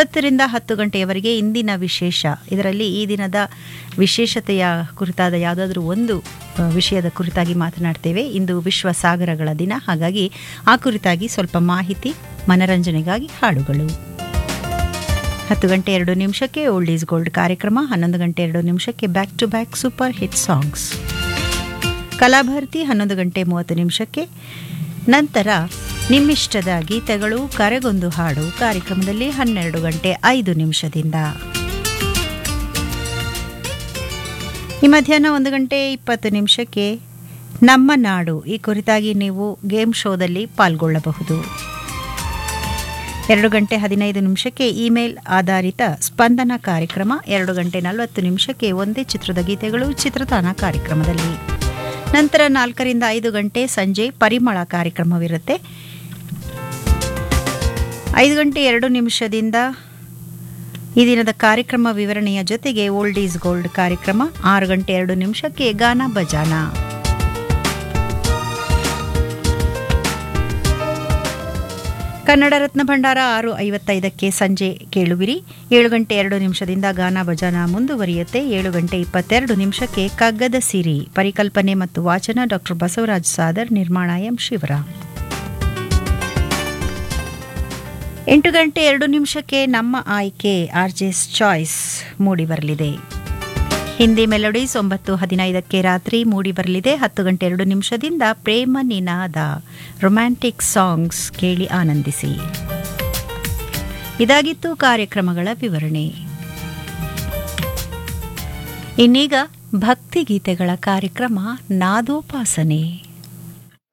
ಒಂಬತ್ತರಿಂದ ಹತ್ತು ಗಂಟೆಯವರೆಗೆ ಇಂದಿನ ವಿಶೇಷ ಇದರಲ್ಲಿ ಈ ದಿನದ ವಿಶೇಷತೆಯ ಕುರಿತಾದ ಯಾವುದಾದ್ರೂ ಒಂದು ಆ, ವಿಷಯದ ಕುರಿತಾಗಿ ಮಾತನಾಡ್ತೇವೆ ಇಂದು ವಿಶ್ವ ಸಾಗರಗಳ ದಿನ ಹಾಗಾಗಿ ಆ ಕುರಿತಾಗಿ ಸ್ವಲ್ಪ ಮಾಹಿತಿ ಮನರಂಜನೆಗಾಗಿ ಹಾಡುಗಳು ಹತ್ತು ಗಂಟೆ ಎರಡು ನಿಮಿಷಕ್ಕೆ ಓಲ್ಡ್ ಈಸ್ ಗೋಲ್ಡ್ ಕಾರ್ಯಕ್ರಮ ಹನ್ನೊಂದು ಗಂಟೆ ಎರಡು ನಿಮಿಷಕ್ಕೆ back to back super hit songs Kalabharathi ಹನ್ನೊಂದು ಗಂಟೆ ಮೂವತ್ತು ನಿಮಿಷಕ್ಕೆ ನಂತರ ನಿಮ್ಮಿಷ್ಟದ ಗೀತೆಗಳು ಕರೆಗೊಂದು ಹಾಡು ಕಾರ್ಯಕ್ರಮದಲ್ಲಿ ಹನ್ನೆರಡು ಗಂಟೆ ಐದು ನಿಮಿಷದಿಂದ ಈ ಮಧ್ಯಾಹ್ನ ಒಂದು ಗಂಟೆ ಇಪ್ಪತ್ತು ನಿಮಿಷಕ್ಕೆ ನಮ್ಮ ನಾಡು ಈ ಕುರಿತಾಗಿ ನೀವು ಗೇಮ್ ಶೋದಲ್ಲಿ ಪಾಲ್ಗೊಳ್ಳಬಹುದು ಎರಡು ಗಂಟೆ ಹದಿನೈದು ನಿಮಿಷಕ್ಕೆ ಇಮೇಲ್ ಆಧಾರಿತ ಸ್ಪಂದನ ಕಾರ್ಯಕ್ರಮ ಎರಡು ಗಂಟೆ ನಲವತ್ತು ನಿಮಿಷಕ್ಕೆ ಒಂದೇ ಚಿತ್ರದ ಗೀತೆಗಳು ಚಿತ್ರತಾಣ ಕಾರ್ಯಕ್ರಮದಲ್ಲಿ ನಂತರ ನಾಲ್ಕರಿಂದ ಐದು ಗಂಟೆ ಸಂಜೆ ಪರಿಮಳ ಕಾರ್ಯಕ್ರಮವಿರುತ್ತೆ ಐದು ಗಂಟೆ ಎರಡು ನಿಮಿಷದಿಂದ ಈ ದಿನದ ಕಾರ್ಯಕ್ರಮ ವಿವರಣೆಯ ಜೊತೆಗೆ ಓಲ್ಡ್ ಈಸ್ ಗೋಲ್ಡ್ ಕಾರ್ಯಕ್ರಮ ಆರು ಗಂಟೆ ಎರಡು ನಿಮಿಷಕ್ಕೆ ಗಾನ ಬಜಾನ ಕನ್ನಡ ರತ್ನ ಭಂಡಾರ ಆರು ಐವತ್ತೈದಕ್ಕೆ ಸಂಜೆ ಕೇಳುವಿರಿ ಏಳು ಗಂಟೆ ಎರಡು ನಿಮಿಷದಿಂದ ಗಾನ ಭಜಾನ ಮುಂದುವರಿಯುತ್ತೆ ಏಳು ಗಂಟೆ ಇಪ್ಪತ್ತೆರಡು ನಿಮಿಷಕ್ಕೆ ಕಗ್ಗದ ಸಿರಿ ಪರಿಕಲ್ಪನೆ ಮತ್ತು ವಾಚನ ಡಾಕ್ಟರ್ ಬಸವರಾಜ್ ಸಾದರ್ ನಿರ್ಮಾಣ ಎಂ ಶಿವರಾಮ್ ಎಂಟು ಗಂಟೆ ಎರಡು ನಿಮಿಷಕ್ಕೆ ನಮ್ಮ ಆಯ್ಕೆ ಆರ್ಜೆಸ್ ಚಾಯ್ಸ್ ಮೂಡಿ ಬರಲಿದೆ ಹಿಂದಿ ಮೆಲೋಡೀಸ್ ಒಂಬತ್ತು ಹದಿನೈದಕ್ಕೆ ರಾತ್ರಿ ಮೂಡಿ ಬರಲಿದೆ ಹತ್ತು ಗಂಟೆ ಎರಡು ನಿಮಿಷದಿಂದ ಪ್ರೇಮ ನಿನಾದ ರೊಮ್ಯಾಂಟಿಕ್ ಸಾಂಗ್ಸ್ ಕೇಳಿ ಆನಂದಿಸಿ ಇದಾಗಿತ್ತು ಕಾರ್ಯಕ್ರಮಗಳ ವಿವರಣೆ ಇನ್ನೀಗ ಭಕ್ತಿಗೀತೆಗಳ ಕಾರ್ಯಕ್ರಮ ನಾದೋಪಾಸನೆ